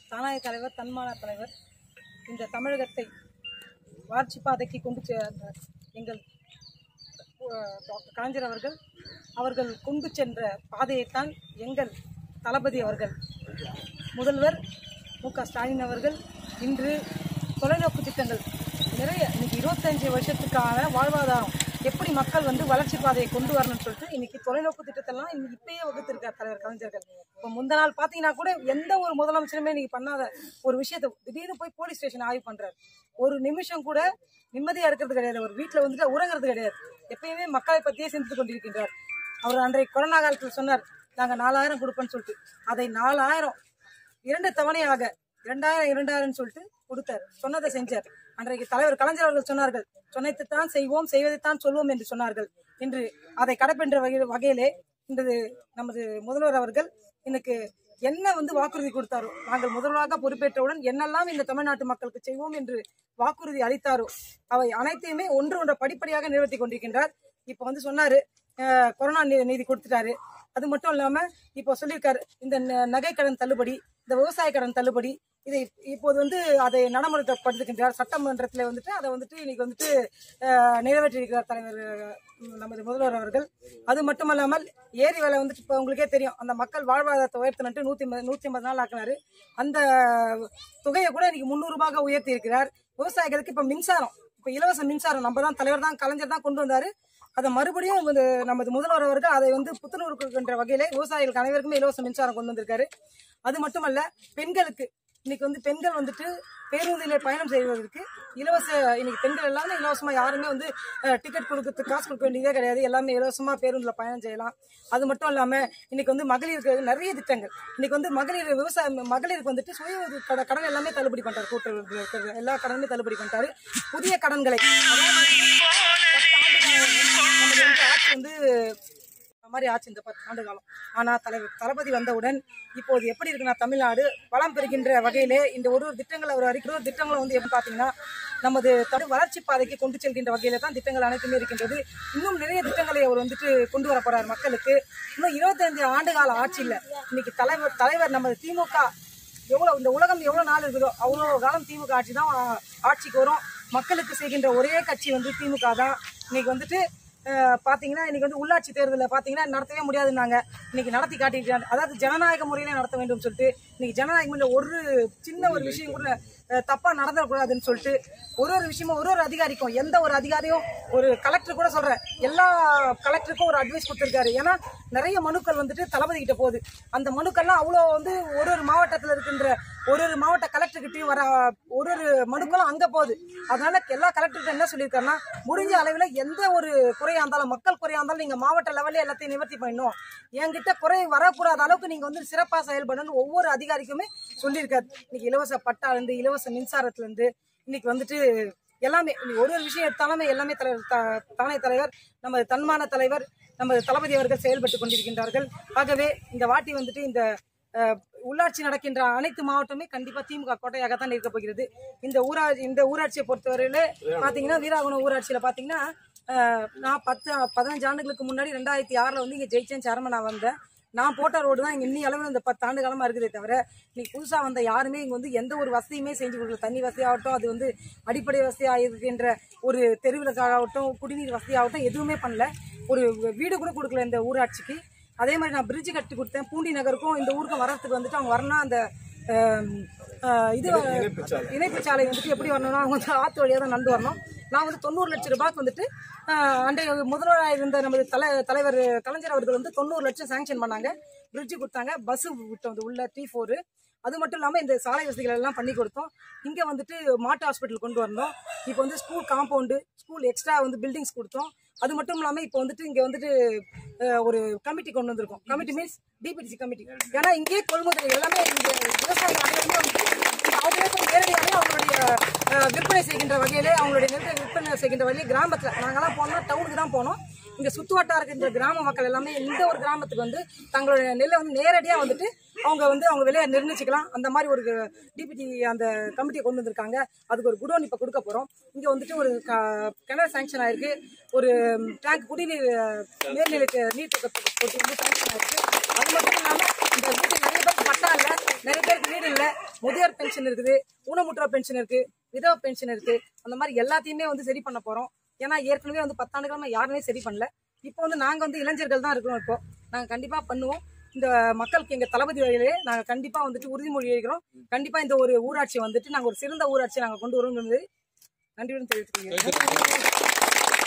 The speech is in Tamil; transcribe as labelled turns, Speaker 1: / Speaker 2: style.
Speaker 1: தானாய தலைவர் தன்மான தலைவர் இந்த தமிழகத்தை வளர்ச்சி பாதைக்கு கொண்டு சென்ற எங்கள் அஹ், டாக்டர் கலைஞர் அவர்கள் அவர்கள் கொண்டு சென்ற பாதையைத்தான் எங்கள் தளபதி அவர்கள் முதல்வர் மு க ஸ்டாலின் அவர்கள் இன்று தொலைநோக்கு திட்டங்கள் நிறைய இன்னைக்கு இருபத்தஞ்சு வருஷத்துக்கான வாழ்வாதாரம் எப்படி மக்கள் வந்து வளர்ச்சி பாதையை கொண்டு வரணும்னு சொல்லிட்டு இன்னைக்கு தொலைநோக்கு திட்டத்தெல்லாம் இன்னைக்கு இப்பயே வகுத்திருக்கார் தலைவர் கலைஞர்கள் இப்போ முந்த நாள் பார்த்தீங்கன்னா கூட எந்த ஒரு முதலமைச்சருமே இன்னைக்கு பண்ணாத ஒரு விஷயத்தை திடீர்னு போய் போலீஸ் ஸ்டேஷன் ஆய்வு பண்றாரு ஒரு நிமிஷம் கூட நிம்மதியா இருக்கிறது கிடையாது ஒரு வீட்டில் வந்துட்டு உறங்குறது கிடையாது எப்பயுமே மக்களை பத்தியே சிந்தித்து கொண்டிருக்கின்றார் அவர் அன்றைய கொரோனா காலத்தில் சொன்னார் நாங்க நாலாயிரம் கொடுப்போம்னு சொல்லிட்டு அதை நாலாயிரம் இரண்டு தவணையாக இரண்டாயிரம் இரண்டாயிரம் சொல்லிட்டு கொடுத்தார் சொன்னதை செஞ்சார் அன்றைக்கு தலைவர் கலைஞர் அவர்கள் சொன்னார்கள் சொன்னதைத்தான் செய்வோம் செய்வதைத்தான் சொல்வோம் என்று சொன்னார்கள் இன்று அதை கடைப்பின்ற வகை வகையிலே இன்று நமது முதல்வர் அவர்கள் எனக்கு என்ன வந்து வாக்குறுதி கொடுத்தாரோ நாங்கள் முதல்வராக பொறுப்பேற்றவுடன் என்னெல்லாம் இந்த தமிழ்நாட்டு மக்களுக்கு செய்வோம் என்று வாக்குறுதி அளித்தாரோ அவை அனைத்தையுமே ஒன்று ஒன்று படிப்படியாக நிறைவேற்றி கொண்டிருக்கின்றார் இப்போ வந்து சொன்னாரு அஹ், கொரோனா நீ- நிதி கொடுத்துட்டாரு அது மட்டும் இல்லாம இப்போ சொல்லியிருக்காரு இந்த ந- நகை கடன் தள்ளுபடி இந்த விவசாய கடன் தள்ளுபடி இதை இப்போது வந்து அதை நடைமுறைப்படுத்துகின்றார் சட்டமன்றத்தில் வந்துட்டு அதை வந்துட்டு இன்னைக்கு வந்துட்டு அஹ், நிறைவேற்றியிருக்கிறார் தலைவர் அஹ், நமது முதல்வர் அவர்கள் அது மட்டுமல்லாமல் ஏரி வேலை வந்துட்டு இப்போ உங்களுக்கே தெரியும் அந்த மக்கள் வாழ்வாதாரத்தை உயர்த்தணுட்டு நூத்தி ஐம்பது- நூத்தி ஐம்பது நாள் ஆக்கினாரு அந்த தொகையை கூட இன்னைக்கு முந்நூறு ரூபாய்க்கு உயர்த்தி இருக்கிறார் விவசாயிகளுக்கு இப்ப மின்சாரம் இப்ப இலவச மின்சாரம் நம்ம தான் தலைவர் தான் கலைஞர் தான் கொண்டு வந்தாரு அதை மறுபடியும் வந்து நமது முதல்வர் அவர்கள் அதை வந்து புத்துணர்வு கொடுக்கின்ற வகையில விவசாயிகளுக்கு அனைவருக்குமே இலவச மின்சாரம் கொண்டு வந்திருக்காரு அது மட்டுமல்ல பெண்களுக்கு இன்னைக்கு வந்து பெண்கள் வந்துட்டு பேருந்தில் பயணம் செய்வதற்கு இலவச இன்னைக்கு பெண்கள் எல்லாமே இலவசமா யாருமே வந்து டிக்கெட் கொடுக்கறதுக்கு காசு கொடுக்க வேண்டியதே கிடையாது எல்லாமே இலவசமா பேருந்துல பயணம் செய்யலாம் அது மட்டும் இல்லாம இன்னைக்கு வந்து மகளிருக்கு நிறைய திட்டங்கள் இன்னைக்கு வந்து மகளிர் விவசாய மகளிருக்கு வந்துட்டு சுய உதவி கட- கடன் எல்லாமே தள்ளுபடி பண்றாரு கூட்டுறவு இருக்கிற எல்லா கடனுமே தள்ளுபடி பண்ணிட்டாரு புதிய கடன்களை அதாவது பத்து ஆண்டு காலம் நமது வந்து ஆட்சி வந்து அந்த மாதிரி ஆச்சு இந்த பத்து ஆண்டு காலம் ஆனா தலைவர் தளபதி வந்தவுடன் இப்போது எப்படி இருக்குன்னா தமிழ்நாடு வளம் பெறுகின்ற வகையிலே இந்த ஒரு ஒரு திட்டங்களை அவர் அறிக்கிற ஒரு திட்டங்களை வந்து எப்படி பாத்தீங்கன்னா நமது தமிழ் வளர்ச்சி பாதைக்கு கொண்டு செல்கின்ற வகையில தான் திட்டங்கள் அனைத்துமே இருக்கின்றது இன்னும் நிறைய திட்டங்களை அவர் வந்துட்டு கொண்டு வர போறார் மக்களுக்கு இன்னும் இருபத்தஞ்சு ஆண்டு கால ஆட்சியில் இன்னைக்கு தலைவர் தலைவர் நமது திமுக எவ்வளவு இந்த உலகம் எவ்வளவு நாள் இருக்குதோ அவ்வளோ காலம் திமுக ஆட்சி தான் ஆ- ஆட்சிக்கு வரும் மக்களுக்கு செய்கின்ற ஒரே கட்சி வந்து திமுக தான் இன்னைக்கு வந்துட்டு அஹ், பாத்தீங்கன்னா இன்னைக்கு வந்து உள்ளாட்சி தேர்தலில் பாத்தீங்கன்னா நடத்தவே முடியாதுன்னாங்க இன்னைக்கு நடத்தி காட்டியிருக்காங்க அதாவது ஜனநாயக முறையிலே நடத்த வேண்டும் சொல்லிட்டு இன்னைக்கு ஜனநாயக முறையில் ஒரு சின்ன ஒரு விஷயம் கூட அஹ், தப்பா நடந்துடக்கூடாதுன்னு சொல்லிட்டு ஒரு ஒரு விஷயமும் ஒரு ஒரு அதிகாரிக்கும் எந்த ஒரு அதிகாரியும் ஒரு கலெக்டர் கூட சொல்றேன் எல்லா கலெக்டருக்கும் ஒரு அட்வைஸ் கொடுத்திருக்காரு ஏன்னா நிறைய மனுக்கள் வந்துட்டு தளபதி கிட்ட போகுது அந்த மனுக்கள்லாம் அவ்வளோ வந்து ஒரு ஒரு மாவட்டத்தில் இருக்கின்ற ஒரு ஒரு மாவட்ட கலெக்டர்கிட்டயும் வர ஒரு ஒரு மனுக்களும் அங்க போகுது அதனால எல்லா கலெக்டர்கிட்ட என்ன சொல்லியிருக்காருன்னா முடிஞ்ச அளவில் எந்த ஒரு குறையா இருந்தாலும் மக்கள் குறையா இருந்தாலும் நீங்க மாவட்ட லெவல்ல எல்லாத்தையும் நிவர்த்தி பண்ணணும் என்கிட்ட குறை வரக்கூடாத அளவுக்கு நீங்க வந்து சிறப்பாக செயல்படணும்னு ஒவ்வொரு அதிகாரிக்குமே சொல்லியிருக்காரு இன்னைக்கு இலவச பட்டா இருந்து இலவச மின்சாரத்துல இருந்து இன்னைக்கு வந்துட்டு எல்லாமே இன்னைக்கு ஒரு ஒரு விஷயம் எடுத்தாலுமே எல்லாமே தலைவர் த- தானே தலைவர் நமது தன்மான தலைவர் நமது தளபதி அவர்கள் செயல்பட்டு கொண்டிருக்கின்றார்கள் ஆகவே இந்த வாட்டி வந்துட்டு இந்த அஹ், உள்ளாட்சி நடக்கின்ற அனைத்து மாவட்டமே கண்டிப்பா திமுக கோட்டையாகத்தான் இருக்க போகிறது இந்த ஊராட்சி இந்த ஊராட்சியை பொறுத்தவரையில பாத்தீங்கன்னா வீராகுணம் ஊராட்சியில பாத்தீங்கன்னா அஹ், நான் பத்து பதினஞ்சு ஆண்டுகளுக்கு முன்னாடி ரெண்டாயிரத்தி ஆறுல வந்து இங்க ஜெயிச்சேன் சேர்மனா வந்தேன் நான் போட்ட ரோடு தான் இங்க இன்னி அளவில் இந்த பத்து ஆண்டு காலமா இருக்குதே தவிர இன்னைக்கு புதுசா வந்த யாருமே இங்க வந்து எந்த ஒரு வசதியுமே செஞ்சு கொடுக்கல தண்ணி வசதியாகட்டும் அது வந்து அடிப்படை வசதியாக இருக்கின்ற ஒரு தெருவிளக்காகட்டும் குடிநீர் வசதியாகட்டும் எதுவுமே பண்ணல ஒரு வீடு கூட கொடுக்கல இந்த ஊராட்சிக்கு அதே மாதிரி நான் பிரிட்ஜ் கட்டி கொடுத்தேன் பூண்டி நகருக்கும் இந்த ஊருக்கும் வரத்துக்கு வந்துட்டு அவங்க வரணும் அந்த ஆம், ஆஹ், இது இணைப்பு சாலை வந்துட்டு எப்படி வரணும்னா அவங்க வந்து ஆத்து வழியாக தான் நடந்து வரணும் நான் வந்து தொண்ணூறு லட்சம் ரூபாய்க்கு வந்துட்டு ஆஹ், அன்றைய முதல்வராக இருந்த நமது தலை தலைவர் கலைஞர் அவர்கள் வந்து தொண்ணூறு லட்சம் சாங்ஷன் பண்ணாங்க பிரிட்ஜ் கொடுத்தாங்க பஸ் விட்டோம் அது உள்ள டி ஃபோரு அது மட்டும் இல்லாமல் இந்த சாலை வசதிகள் எல்லாம் பண்ணி கொடுத்தோம் இங்கே வந்துட்டு மாட்டு ஹாஸ்பிட்டல் கொண்டு வரணும் இப்போ வந்து ஸ்கூல் காம்பவுண்டு ஸ்கூல் எக்ஸ்ட்ரா வந்து பில்டிங்ஸ் கொடுத்தோம் அது மட்டும் இல்லாமல் இப்போ வந்துட்டு இங்கே வந்துட்டு அஹ், ஒரு கமிட்டி கொண்டு வந்திருக்கோம் கமிட்டி மீன்ஸ் டிபிடிசி கமிட்டி ஏன்னா இங்கேயே கொள்முதல் எல்லாமே இங்கே விவசாயிகள் அனைவருமே வந்துட்டு அவங்களே போய் நேரடியாக அவங்களுடைய அஹ், விற்பனை செய்கின்ற வகையிலே அவங்களுடைய நெல்லை விற்பனை செய்கின்ற வகையிலே கிராமத்தில் நாங்கெல்லாம் போனோம்னா டவுனுக்கு தான் போனோம் இங்க சுத்துவட்டா இருக்கின்ற கிராம மக்கள் எல்லாமே இந்த ஒரு கிராமத்துக்கு வந்து தங்களுடைய நெல்லை வந்து நேரடியா வந்துட்டு அவங்க வந்து அவங்க விலையை நிர்ணயிச்சுக்கலாம் அந்த மாதிரி ஒரு டிபிடி அந்த கமிட்டியை கொண்டு வந்திருக்காங்க அதுக்கு ஒரு குடோன் இப்ப கொடுக்க போறோம் இங்க வந்துட்டு ஒரு க- கிணறு சாங்ஷன் ஆயிருக்கு ஒரு டேங்க் குடிநீர் அஹ், மேல்நிலைக்கு நீர் தொட்டி வந்து சாங்ஷன் ஆயிருக்கு அது மட்டும் இல்லாம இந்த வீட்டு நிறைய பேருக்கு பட்டா இல்ல நிறைய பேருக்கு வீடு இல்ல பென்ஷன்ல முதியோர் பென்ஷன் இருக்குது ஊனமுற்றோர் பென்ஷன் இருக்கு விதவ பென்ஷன் இருக்கு அந்த மாதிரி எல்லாத்தையுமே வந்து சரி பண்ண போறோம் ஏன்னா ஏற்கனவே வந்து பத்தாண்டுகளா யாருமே சரி பண்ணல இப்போ வந்து நாங்க வந்து இளைஞர்கள் தான் இருக்கிறோம் இப்போ நாங்க கண்டிப்பா பண்ணுவோம் இந்த மக்களுக்கு எங்க தளபதி வழியிலே நாங்க கண்டிப்பா வந்துட்டு உறுதிமொழி இருக்கிறோம் கண்டிப்பா இந்த ஒரு ஊராட்சி வந்துட்டு நாங்க ஒரு சிறந்த ஊராட்சி நாங்க கொண்டு வருவோம் என்பதை நன்றியுடன் தெரிவித்துக் கொள்கிறேன்